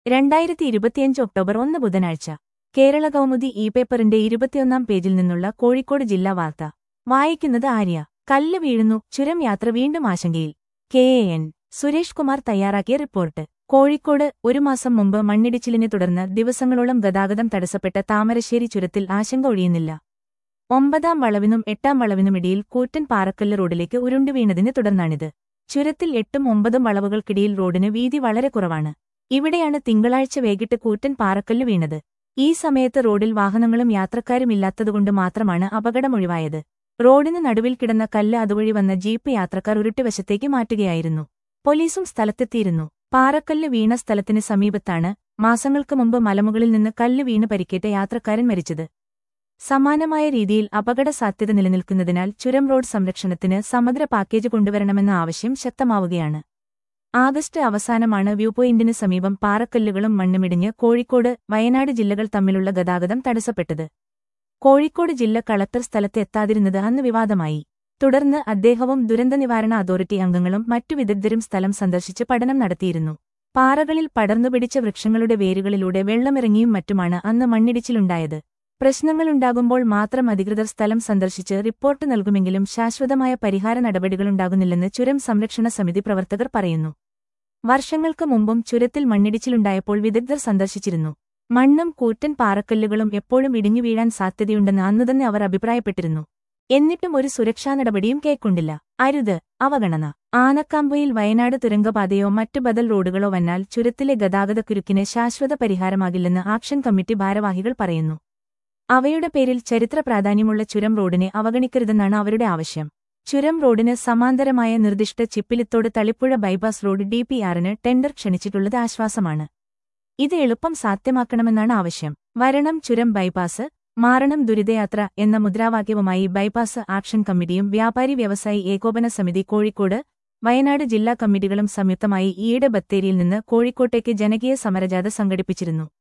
രണ്ടായിരത്തി ഇരുപത്തിയഞ്ച് ഒക്ടോബർ ഒന്ന് ബുധനാഴ്ച കേരള കൗമുദി ഇ പേപ്പറിന്റെ ഇരുപത്തിയൊന്നാം പേജിൽ നിന്നുള്ള കോഴിക്കോട് ജില്ലാ വാർത്ത വായിക്കുന്നത് ആര്യ കല്ല് വീഴുന്നു ചുരം യാത്ര വീണ്ടും ആശങ്കയിൽ K A N Suresh Kumar തയ്യാറാക്കിയ റിപ്പോർട്ട് കോഴിക്കോട് ഒരു മാസം മുമ്പ് മണ്ണിടിച്ചിലിനെ തുടർന്ന് ദിവസങ്ങളോളം ഗതാഗതം തടസ്സപ്പെട്ട താമരശ്ശേരി ചുരത്തിൽ ആശങ്ക ഒഴിയുന്നില്ല ഒമ്പതാം വളവിനും എട്ടാം വളവിനുമിടയിൽ കൂറ്റൻ പാറക്കല്ല് റോഡിലേക്ക് ഉരുണ്ടുവീണതിനെ തുടർന്നാണിത് ചുരത്തിൽ എട്ടും ഒമ്പതും വളവുകൾക്കിടയിൽ റോഡിന് വീതി വളരെ കുറവാണ് ഇവിടെയാണ് തിങ്കളാഴ്ച വൈകിട്ട് കൂറ്റൻ പാറക്കല്ല് വീണത് ഈ സമയത്ത് റോഡിൽ വാഹനങ്ങളും യാത്രക്കാരുമില്ലാത്തതുകൊണ്ട് മാത്രമാണ് അപകടമൊഴിവായത് റോഡിന് നടുവിൽ കിടന്ന കല്ല് അതുവഴി വന്ന ജീപ്പ് യാത്രക്കാർ ഉരുട്ടുവശത്തേക്ക് മാറ്റുകയായിരുന്നു പോലീസും സ്ഥലത്തെത്തിയിരുന്നു പാറക്കല്ല് വീണ സ്ഥലത്തിന് സമീപത്താണ് മാസങ്ങൾക്ക് മുമ്പ് മലമുകളിൽ നിന്ന് കല്ല് വീണ് പരിക്കേറ്റ യാത്രക്കാരൻ മരിച്ചത് സമാനമായ രീതിയിൽ അപകട സാധ്യത നിലനിൽക്കുന്നതിനാൽ ചുരം റോഡ് സംരക്ഷണത്തിന് സമഗ്ര പാക്കേജ് കൊണ്ടുവരണമെന്ന ആവശ്യം ശക്തമാവുകയാണ് ആഗസ്റ്റ് അവസാനമാണ് വ്യൂ പോയിന്റിന് സമീപം പാറക്കല്ലുകളും മണ്ണുമിടിഞ്ഞ് കോഴിക്കോട് വയനാട് ജില്ലകൾ തമ്മിലുള്ള ഗതാഗതം തടസ്സപ്പെട്ടത് കോഴിക്കോട് ജില്ല കളക്ടർ സ്ഥലത്ത് എത്താതിരുന്നത് അന്ന് വിവാദമായി തുടർന്ന് അദ്ദേഹവും ദുരന്തനിവാരണ അതോറിറ്റി അംഗങ്ങളും മറ്റു വിദഗ്ധരും സ്ഥലം സന്ദർശിച്ച് പഠനം നടത്തിയിരുന്നു പാറകളിൽ പടർന്നുപിടിച്ച വൃക്ഷങ്ങളുടെ വേരുകളിലൂടെ വെള്ളമിറങ്ങിയും മറ്റുമാണ് അന്ന് മണ്ണിടിച്ചിലുണ്ടായത് പ്രശ്നങ്ങളുണ്ടാകുമ്പോൾ മാത്രം അധികൃതർ സ്ഥലം സന്ദർശിച്ച് റിപ്പോർട്ട് നൽകുമെങ്കിലും ശാശ്വതമായ പരിഹാര നടപടികളുണ്ടാകുന്നില്ലെന്ന് ചുരം സംരക്ഷണ സമിതി പ്രവർത്തകർ പറയുന്നു വർഷങ്ങൾക്ക് മുമ്പും ചുരത്തിൽ മണ്ണിടിച്ചിലുണ്ടായപ്പോൾ വിദഗ്ധർ സന്ദർശിച്ചിരുന്നു മണ്ണും കൂറ്റൻ പാറക്കല്ലുകളും എപ്പോഴും ഇടിഞ്ഞു വീഴാൻ സാധ്യതയുണ്ടെന്ന് അന്നുതന്നെ അവർ അഭിപ്രായപ്പെട്ടിരുന്നു എന്നിട്ടും ഒരു സുരക്ഷാ നടപടിയും കേൾക്കൊണ്ടില്ല അരുത് അവഗണന ആനക്കാമ്പയിൽ വയനാട് തുരങ്കപാതയോ മറ്റു ബദൽ റോഡുകളോ വന്നാൽ ചുരത്തിലെ ഗതാഗതക്കുരുക്കിന് ശാശ്വത പരിഹാരമാകില്ലെന്ന് ആക്ഷൻ കമ്മിറ്റി ഭാരവാഹികൾ പറയുന്നു അവയുടെ പേരിൽ ചരിത്ര പ്രാധാന്യമുള്ള ചുരം റോഡിനെ അവഗണിക്കരുതെന്നാണ് അവരുടെ ആവശ്യം ചുരം റോഡിന് സമാന്തരമായ നിർദ്ദിഷ്ട ചിപ്പിലിത്തോട് തളിപ്പുഴ ബൈപ്പാസ് റോഡ് ഡിപിആറിന് ടെൻഡർ ക്ഷണിച്ചിട്ടുള്ളത് ആശ്വാസമാണ് ഇത് എളുപ്പം സാധ്യമാക്കണമെന്നാണ് ആവശ്യം വരണം ചുരം ബൈപ്പാസ് മാറണം ദുരിതയാത്ര എന്ന മുദ്രാവാക്യവുമായി ബൈപ്പാസ് ആക്ഷൻ കമ്മിറ്റിയും വ്യാപാരി വ്യവസായി ഏകോപന സമിതി കോഴിക്കോട് വയനാട് ജില്ലാ കമ്മിറ്റികളും സംയുക്തമായി ഈയിടെ ബത്തേരിയിൽ നിന്ന് കോഴിക്കോട്ടേക്ക് ജനകീയ സമരജാഥ സംഘടിപ്പിച്ചിരുന്നു